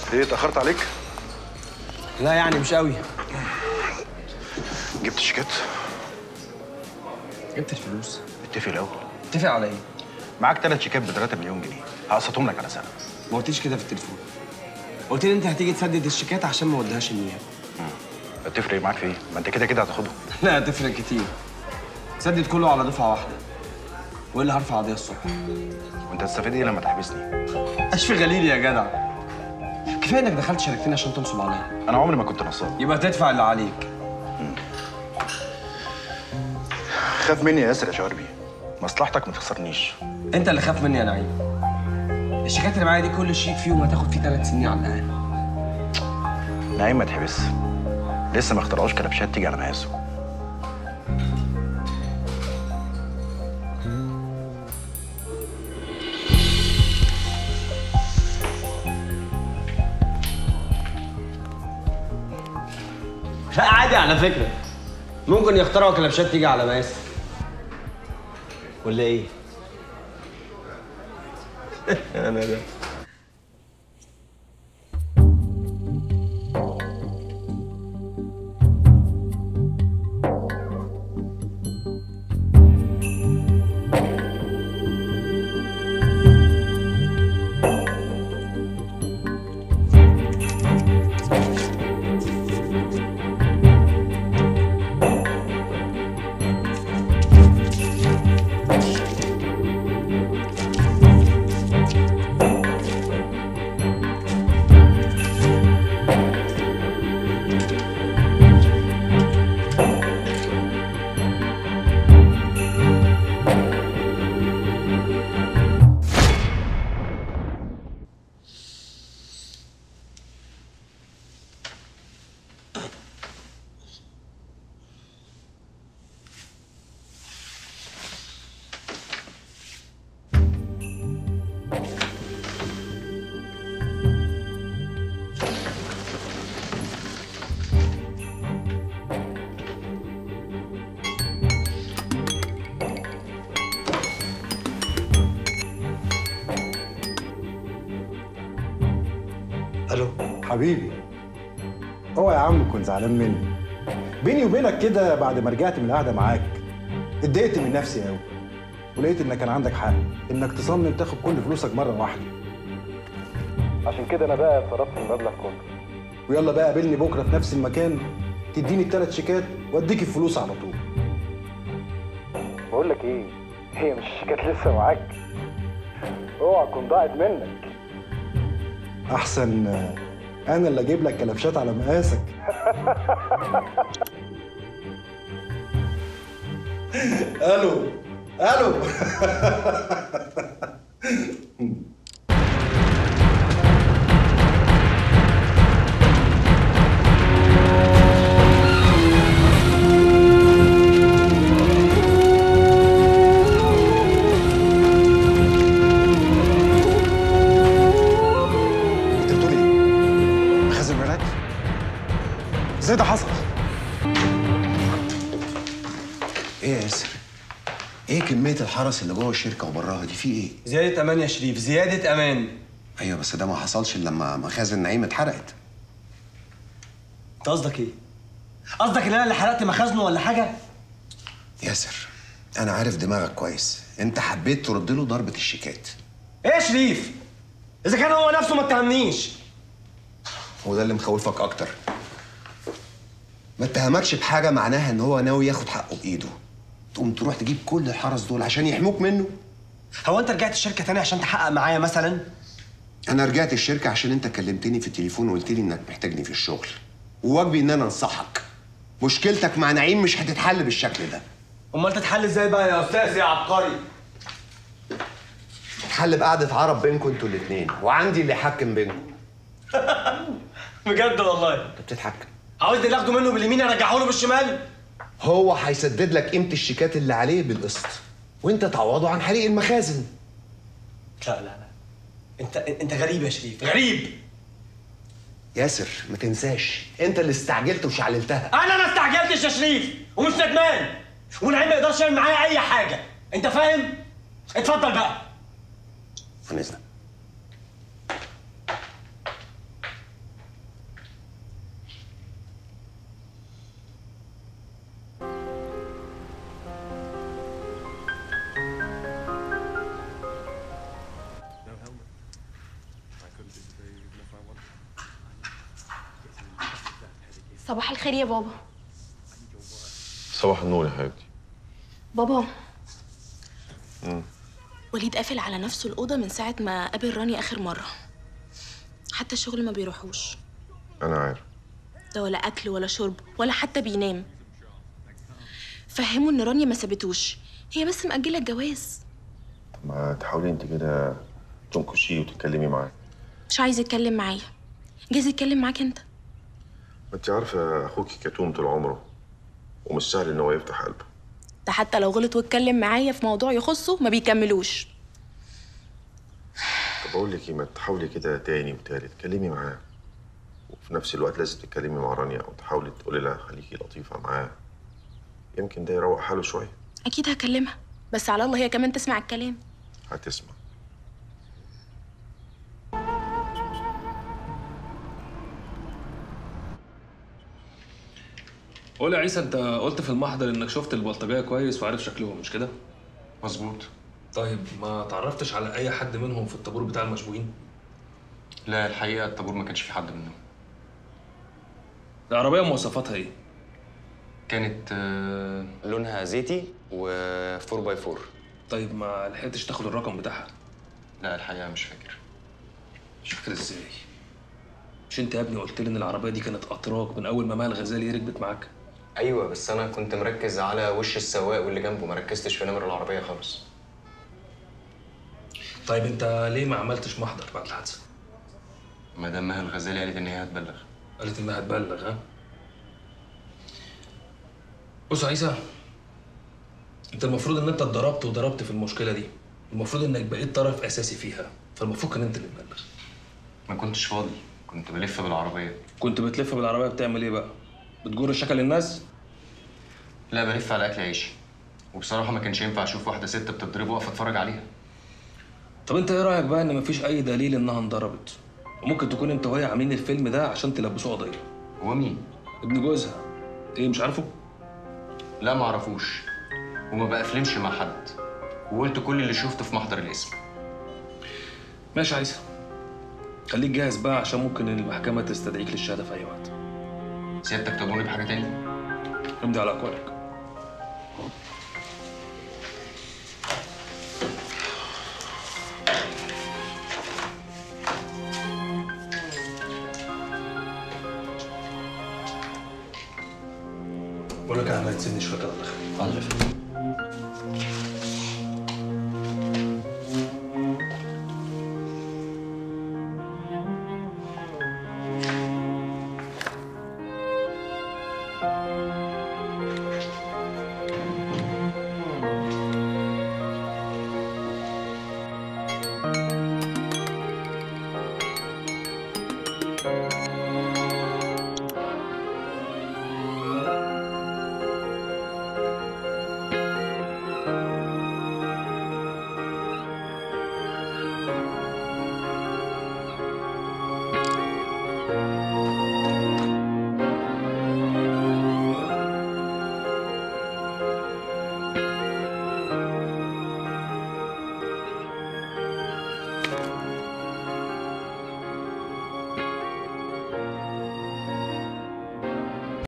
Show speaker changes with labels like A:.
A: ايه اتاخرت عليك
B: لا يعني مش قوي
A: جبت الشيكات
B: جبت الفلوس
A: اتفق الاول
B: اتفق على ايه؟
A: معاك ثلاث شيكات ب 3 مليون جنيه هقسطهم لك على سنه
B: ما قلتليش كده في التليفون قلت لي انت هتيجي تسدد الشيكات عشان ما اوديهاش النيابه
A: هتفرق معاك في ايه ما انت كده كده هتاخدهم
B: لا هتفرق كتير سدد كله على دفعه واحده والا هرفع قضيه الصبح
A: وانت هتستفيد ايه لما تحبسني
B: اشفي غليلي يا جدع كفايه انك دخلت شاركتني عشان تنصب عليا
A: انا عمري ما كنت نصاب
B: يبقى تدفع اللي عليك
A: خاف مني يا ياسر يا شواربي مصلحتك ما تخسرنيش
B: انت اللي خاف مني يا نعيم الشيكات اللي معايا دي كل شيك فيهم هتاخد فيه ثلاث سنين على الاقل
A: نعيم ما تحبس لسه ما اخترعوش كلبشات تيجي على مقاسه
B: لا عادي على فكره ممكن يخترعوا كلبشات تيجي على مقاس ولا ايه؟ انا ده
C: الو
D: حبيبي اوعى يا عم تكون زعلان مني بيني وبينك كده بعد ما رجعت من القعده معاك اتضايقت من نفسي قوي ولقيت انك كان عندك حق انك تصمم تاخد كل فلوسك مره واحده عشان كده انا بقى صرفت المبلغ كله ويلا بقى قابلني بكره في نفس المكان تديني الثلاث شيكات واديك الفلوس على طول بقول لك ايه هي مش الشيكات لسه معاك اوعى تكون ضاعت منك احسن آه، انا اللي اجيب لك كلبشات على مقاسك الو الو
A: انت بتقول ايه مخازن بنات ازاي ده حصل
C: ايه يا ياسر ايه كميه الحرس اللي جوه الشركه وبراها دي في ايه
B: زياده امان يا شريف زياده امان
C: ايوه بس ده ما حصلش الا لما مخازن نعيم اتحرقت
B: انت قصدك ايه؟ قصدك ان انا اللي حرقت مخازنه ولا حاجه؟
C: ياسر انا عارف دماغك كويس انت حبيت ترد له ضربه الشيكات
B: ايه يا شريف؟ اذا كان هو نفسه ما اتهمنيش
C: وده اللي مخوفك اكتر ما اتهمكش بحاجه معناها ان هو ناوي ياخد حقه بايده تقوم تروح تجيب كل الحرس دول عشان يحموك منه
B: هو انت رجعت الشركه تاني عشان تحقق معايا مثلا؟
C: انا رجعت الشركه عشان انت كلمتني في التليفون وقلت لي انك محتاجني في الشغل وواجبي ان انا انصحك مشكلتك مع نعيم مش هتتحل بالشكل ده
B: امال تتحل ازاي بقى يا استاذ يا عبقري؟
C: تتحل بقعده عرب بينكم انتوا الاثنين وعندي اللي يحكم بينكم
B: بجد والله
C: انت بتضحك
B: عاوزني ناخده منه باليمين ارجعه له بالشمال؟
C: هو هيسدد لك قيمه الشيكات اللي عليه بالقسط وانت تعوضه عن حريق المخازن
B: لا لا لا انت انت غريب يا شريف غريب
C: ياسر ما تنساش انت اللي استعجلت وشعللتها
B: انا ما استعجلتش يا شريف ومش ندمان ونعيم ما يقدرش يعمل معايا اي حاجه انت فاهم؟ اتفضل بقى
C: عن اذنك
E: صباح الخير يا بابا
F: صباح النور يا حبيبتي
E: بابا وليد قافل على نفسه الأوضة من ساعة ما قابل رانيا آخر مرة حتى الشغل ما بيروحوش
F: انا عارف
E: ده ولا أكل ولا شرب ولا حتى بينام فهموا إن رانيا ما سابتوش هي بس مأجلة الجواز
F: طب ما تحاولي انت كده تنكشيه وتتكلمي معاه
E: مش عايز يتكلم معايا جايز يتكلم معاك انت
F: ما انت عارفه اخوكي كتوم طول عمره ومش سهل ان هو يفتح قلبه
E: ده حتى لو غلط واتكلم معايا في موضوع يخصه ما بيكملوش
F: طب اقول لك ايه ما تحاولي كده تاني وتالت اتكلمي معاه وفي نفس الوقت لازم تتكلمي مع رانيا او تحاولي تقولي لها خليكي لطيفه معاه يمكن ده يروق حاله شويه
E: أكيد هكلمها بس على الله هي كمان تسمع الكلام
F: هتسمع
G: قول يا عيسى انت قلت في المحضر انك شفت البلطجيه كويس وعارف شكلهم مش كده؟
H: مظبوط
G: طيب ما تعرفتش على اي حد منهم في الطابور بتاع المشبوهين؟
H: لا الحقيقه الطابور ما كانش في حد منهم
G: العربيه مواصفاتها ايه؟
H: كانت آه، لونها زيتي و 4 باي 4
G: طيب ما لحقتش تاخد الرقم بتاعها
H: لا الحقيقه مش فاكر
G: مش فاكر ازاي؟ مش انت يا ابني قلت لي ان العربيه دي كانت اتراك من اول ما مها الغزالي ركبت معاك؟
H: ايوه بس انا كنت مركز على وش السواق واللي جنبه ما ركزتش في نمر العربيه خالص
G: طيب انت ليه ما عملتش محضر بعد الحادثه؟
H: مدام مها الغزالي قالت ان هي هتبلغ
G: قالت انها هتبلغ ها؟ بص يا عيسى انت المفروض ان انت اتضربت وضربت في المشكله دي المفروض انك بقيت طرف اساسي فيها فالمفروض كان انت اللي تبلغ
H: ما كنتش فاضي كنت بلف بالعربيه
G: كنت بتلف بالعربيه بتعمل ايه بقى بتجر الشكل للناس
H: لا بلف على اكل عيشي وبصراحه ما كانش ينفع اشوف واحده ست بتضرب واقفه اتفرج عليها
G: طب انت ايه رايك بقى ان مفيش اي دليل انها انضربت وممكن تكون انت وهي عاملين الفيلم ده عشان تلبسوه قضيه
H: هو مين
G: ابن جوزها ايه مش عارفه
H: لا ما اعرفوش وما بقفلمش مع حد وقلت كل اللي شفته في محضر الاسم
G: ماشي يا عيسى خليك جاهز بقى عشان ممكن المحكمه تستدعيك للشهاده في اي وقت
H: سيادتك تأمرني بحاجه تاني
G: امضي على اقوالك بقول لك يا عم تسيبني شويه كده الله يخليك